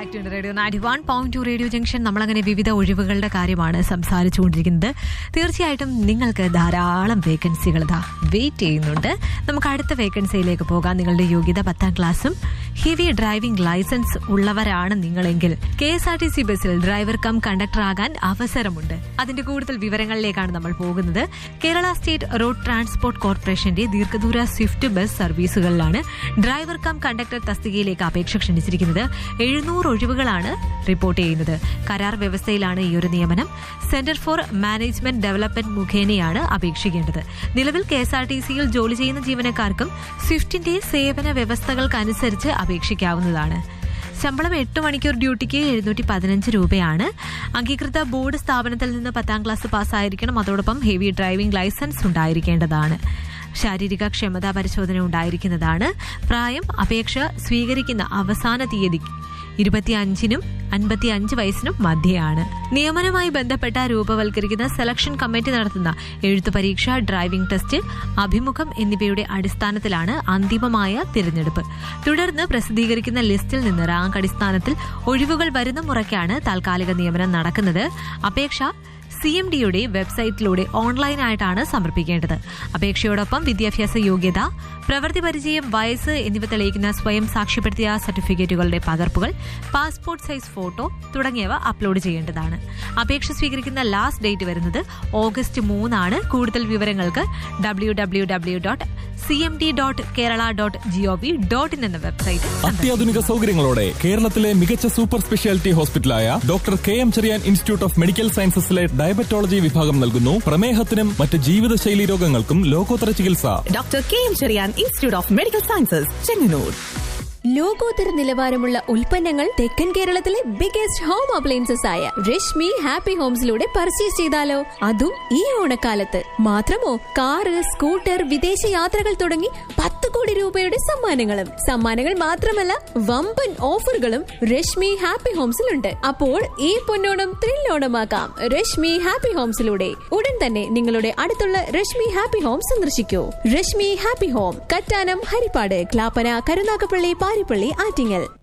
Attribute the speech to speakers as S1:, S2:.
S1: Back to radio ninety one point two radio junction നമ്മളങ്ങനെ വിവിധ ഒഴിവുകളുടെ കാര്യമാണ് സംസാരിച്ചുകൊണ്ടിരിക്കുന്നത് തീർച്ചയായിട്ടും നിങ്ങൾക്ക് ധാരാളം വേക്കൻസികൾ ഇതാ വെയിറ്റ് ചെയ്യുന്നുണ്ട് നമുക്ക് അടുത്ത വേക്കൻസിയിലേക്ക് പോകാം നിങ്ങളുടെ യോഗ്യത പത്താം ക്ലാസ്സും ഹെവി ഡ്രൈവിംഗ് ലൈസൻസ് ഉള്ളവരാണ് നിങ്ങളെങ്കിൽ K S R T C ബസ്സിൽ ഡ്രൈവർ കം കണ്ടക്ടർ ആകാൻ അവസരമുണ്ട് അതിന്റെ കൂടുതൽ വിവരങ്ങളിലേക്കാണ് നമ്മൾ പോകുന്നത് കേരള സ്റ്റേറ്റ് റോഡ് ട്രാൻസ്പോർട്ട് കോർപ്പറേഷന്റെ ദീർഘദൂര സ്വിഫ്റ്റ് ബസ് സർവീസുകളിലാണ് ഡ്രൈവർ കം കണ്ടക്ടർ തസ്തികയിലേക്ക് അപേക്ഷ ക്ഷണിച്ചിരിക്കുന്നത് എഴുന്നൂറ് ഒഴിവുകളാണ് റിപ്പോർട്ട് ചെയ്യുന്നത് കരാർ വ്യവസ്ഥയിലാണ് ഈ ഒരു നിയമനം സെന്റർ ഫോർ മാനേജ്മെന്റ് ഡെവലപ്മെന്റ് മുഖേനയാണ് അപേക്ഷിക്കേണ്ടത് നിലവിൽ കെ എസ് ആർ ടി സിയിൽ ജോലി ചെയ്യുന്ന ജീവനക്കാർക്കും സ്വിഫ്റ്റിന്റെ സേവന വ്യവസ്ഥകൾക്കനുസരിച്ച് അപേക്ഷിക്കാവുന്നതാണ് ശമ്പളം എട്ട് മണിക്കൂർ ഡ്യൂട്ടിക്ക് എഴുന്നൂറ്റി പതിനഞ്ച് രൂപയാണ് അംഗീകൃത ബോർഡ് സ്ഥാപനത്തിൽ നിന്ന് പത്താം ക്ലാസ് പാസ്സായിരിക്കണം അതോടൊപ്പം ഹെവി ഡ്രൈവിംഗ് ലൈസൻസ് ഉണ്ടായിരിക്കേണ്ടതാണ് ശാരീരിക ക്ഷമതാ പരിശോധന ഉണ്ടായിരിക്കുന്നതാണ് പ്രായം അപേക്ഷ സ്വീകരിക്കുന്ന അവസാന തീയതി ഇരുപത്തിയഞ്ചിനും അൻപത്തി അഞ്ച് വയസ്സിനും മധ്യയാണ് നിയമനവുമായി ബന്ധപ്പെട്ട രൂപവൽക്കരിക്കുന്ന സെലക്ഷൻ കമ്മിറ്റി നടത്തുന്ന എഴുത്തു പരീക്ഷ ഡ്രൈവിംഗ് ടെസ്റ്റ് അഭിമുഖം എന്നിവയുടെ അടിസ്ഥാനത്തിലാണ് അന്തിമമായ തിരഞ്ഞെടുപ്പ് തുടർന്ന് പ്രസിദ്ധീകരിക്കുന്ന ലിസ്റ്റിൽ നിന്ന് റാങ്ക് അടിസ്ഥാനത്തിൽ ഒഴിവുകൾ വരുന്ന മുറയ്ക്കാണ് താൽക്കാലിക നിയമനം നടക്കുന്നത് അപേക്ഷ സി എം ഡിയുടെ വെബ്സൈറ്റിലൂടെ ഓൺലൈനായിട്ടാണ് സമർപ്പിക്കേണ്ടത് അപേക്ഷയോടൊപ്പം വിദ്യാഭ്യാസ യോഗ്യത പ്രവൃത്തി പരിചയം വയസ്സ് എന്നിവ തെളിയിക്കുന്ന സ്വയം സാക്ഷ്യപ്പെടുത്തിയ സർട്ടിഫിക്കറ്റുകളുടെ പകർപ്പുകൾ പാസ്പോർട്ട് സൈസ് ഫോട്ടോ തുടങ്ങിയവ അപ്ലോഡ് ചെയ്യേണ്ടതാണ് അപേക്ഷ സ്വീകരിക്കുന്ന ലാസ്റ്റ് ഡേറ്റ് വരുന്നത് ഓഗസ്റ്റ് മൂന്നാണ് കൂടുതൽ വിവരങ്ങൾക്ക് W W W dot C M D dot Kerala dot G O V dot in എന്ന വെബ്സൈറ്റ് സന്ദർശിക്കുക.
S2: അത്യാധുനിക സൗകര്യങ്ങളോടെ കേരളത്തിലെ മികച്ച സൂപ്പർ സ്പെഷ്യാലിറ്റി ഹോസ്പിറ്റലായ doctor K M Cherian institute of medical സയൻസസിലെ ഡയബറ്റോളജി വിഭാഗം നൽകുന്നു പ്രമേഹത്തിനും മറ്റ് ജീവിതശൈലി രോഗങ്ങൾക്കും ലോകോത്തര ചികിത്സ
S3: doctor K M Cherian institute of medical sciences Chengannur
S4: ലോകോത്തര നിലവാരമുള്ള ഉൽപ്പന്നങ്ങൾ തെക്കൻ കേരളത്തിലെ ബിഗസ്റ്റ് ഹോം അപ്ലയൻസസ് ആയ രശ്മി ഹാപ്പി ഹോംസിലൂടെ പർച്ചേസ് ചെയ്താലോ അതും ഈ ഓണക്കാലത്ത് മാത്രമോ കാറ് സ്കൂട്ടർ വിദേശ യാത്രകൾ തുടങ്ങി പത്ത് കോടി രൂപയുടെ സമ്മാനങ്ങളും സമ്മാനങ്ങൾ മാത്രമല്ല വമ്പൻ ഓഫറുകളും രശ്മി ഹാപ്പി ഹോംസിലുണ്ട് അപ്പോൾ ഈ പൊന്നോണം ത്രില്ലോണമാക്കാം രശ്മി ഹാപ്പി ഹോംസിലൂടെ ഉടൻ തന്നെ നിങ്ങളുടെ അടുത്തുള്ള രശ്മി ഹാപ്പി ഹോം സന്ദർശിക്കൂ രശ്മി ഹാപ്പി ഹോം കറ്റാനം ഹരിപ്പാട് ക്ലാപ്പന കരുനാഗപ്പള്ളി പാരിപ്പള്ളി ആറ്റിങ്ങൽ